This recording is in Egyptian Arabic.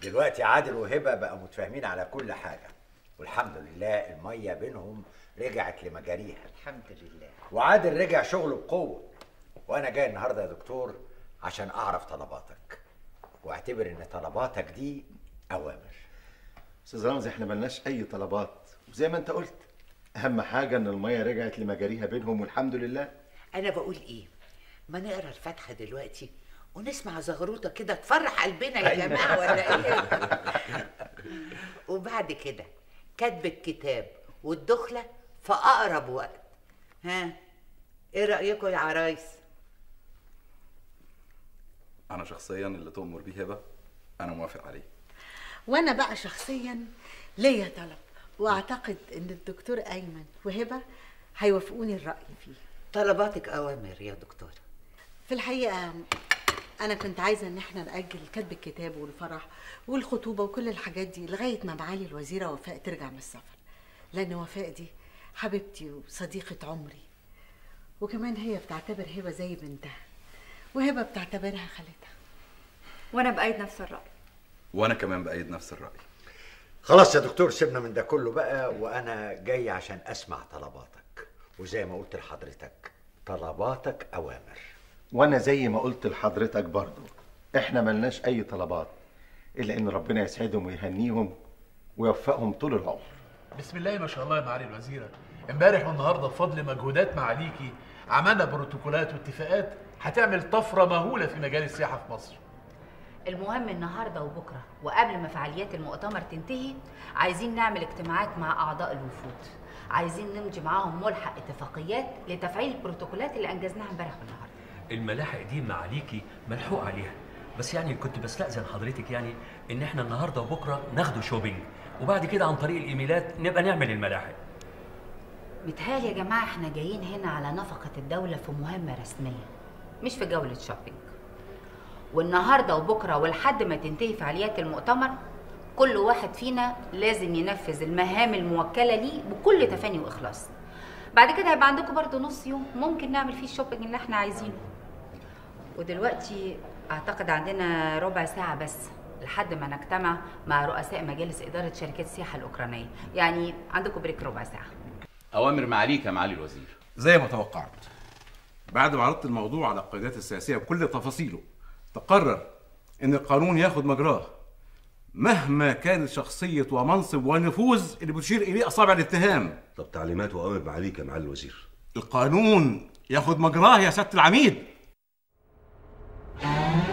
دلوقتي عادل وهبه بقى متفاهمين على كل حاجه والحمد لله الميه بينهم رجعت لمجاريها الحمد لله وعادل رجع شغله بقوه وانا جاي النهارده يا دكتور عشان اعرف طلباتك واعتبر ان طلباتك دي اوامر استاذ رمزي احنا ملناش اي طلبات وزي ما انت قلت اهم حاجه ان الميه رجعت لمجاريها بينهم والحمد لله انا بقول ايه ما نقرا الفاتحه دلوقتي ونسمع زغروطه كده تفرح قلبنا يا أيوة. جماعه ولا ايه وبعد كده كتب الكتاب والدخله في اقرب وقت ها ايه رايكم يا عرايس انا شخصيا اللي تؤمر بيه هبه انا موافق عليه وانا بقى شخصيا ليا طلب واعتقد ان الدكتور ايمن وهبه هيوافقوني الراي فيه طلباتك اوامر يا دكتوره في الحقيقه انا كنت عايزه ان احنا ناجل كتب الكتاب والفرح والخطوبه وكل الحاجات دي لغايه ما معالي الوزيره وفاء ترجع من السفر لان وفاء دي حبيبتي وصديقه عمري وكمان هي بتعتبر هبه زي بنتها وهبه بتعتبرها خالتها وانا بايد نفس الراي وانا كمان بايد نفس الراي خلاص يا دكتور سيبنا من ده كله بقى وانا جاي عشان اسمع طلباتك وزي ما قلت لحضرتك طلباتك اوامر وانا زي ما قلت لحضرتك برضو احنا ملناش اي طلبات الا ان ربنا يسعدهم ويهنيهم ويوفقهم طول العمر بسم الله ما شاء الله يا معالي الوزيره امبارح والنهارده بفضل مجهودات معاليكي عملنا بروتوكولات واتفاقات هتعمل طفره مهوله في مجال السياحه في مصر المهم النهارده وبكره وقبل ما فعاليات المؤتمر تنتهي عايزين نعمل اجتماعات مع اعضاء الوفود عايزين نمضي معاهم ملحق اتفاقيات لتفعيل البروتوكولات اللي انجزناها امبارح والنهارده الملاحق دي معاليكي ملحوق عليها بس يعني كنت بستأذن حضرتك يعني ان احنا النهارده وبكره ناخده شوبينج وبعد كده عن طريق الايميلات نبقى نعمل الملاحق متهيألي يا جماعه احنا جايين هنا على نفقه الدوله في مهمه رسميه مش في جوله شوبينج والنهارده وبكره ولحد ما تنتهي فعاليات المؤتمر كل واحد فينا لازم ينفذ المهام الموكله ليه بكل تفاني واخلاص بعد كده هيبقى عندكم برضو نص يوم ممكن نعمل فيه الشوبينج اللي احنا عايزينه ودلوقتي اعتقد عندنا ربع ساعه بس لحد ما نجتمع مع رؤساء مجالس اداره شركات السياحه الاوكرانيه يعني عندكم بريك ربع ساعه أوامر معاليك يا معالي الوزير زي ما توقعت بعد ما عرضت الموضوع على القيادات السياسية بكل تفاصيله تقرر إن القانون ياخد مجراه مهما كانت شخصية ومنصب ونفوذ اللي بتشير إليه أصابع الاتهام طب تعليمات وأوامر معاليك يا معالي الوزير القانون ياخد مجراه يا سيادة العميد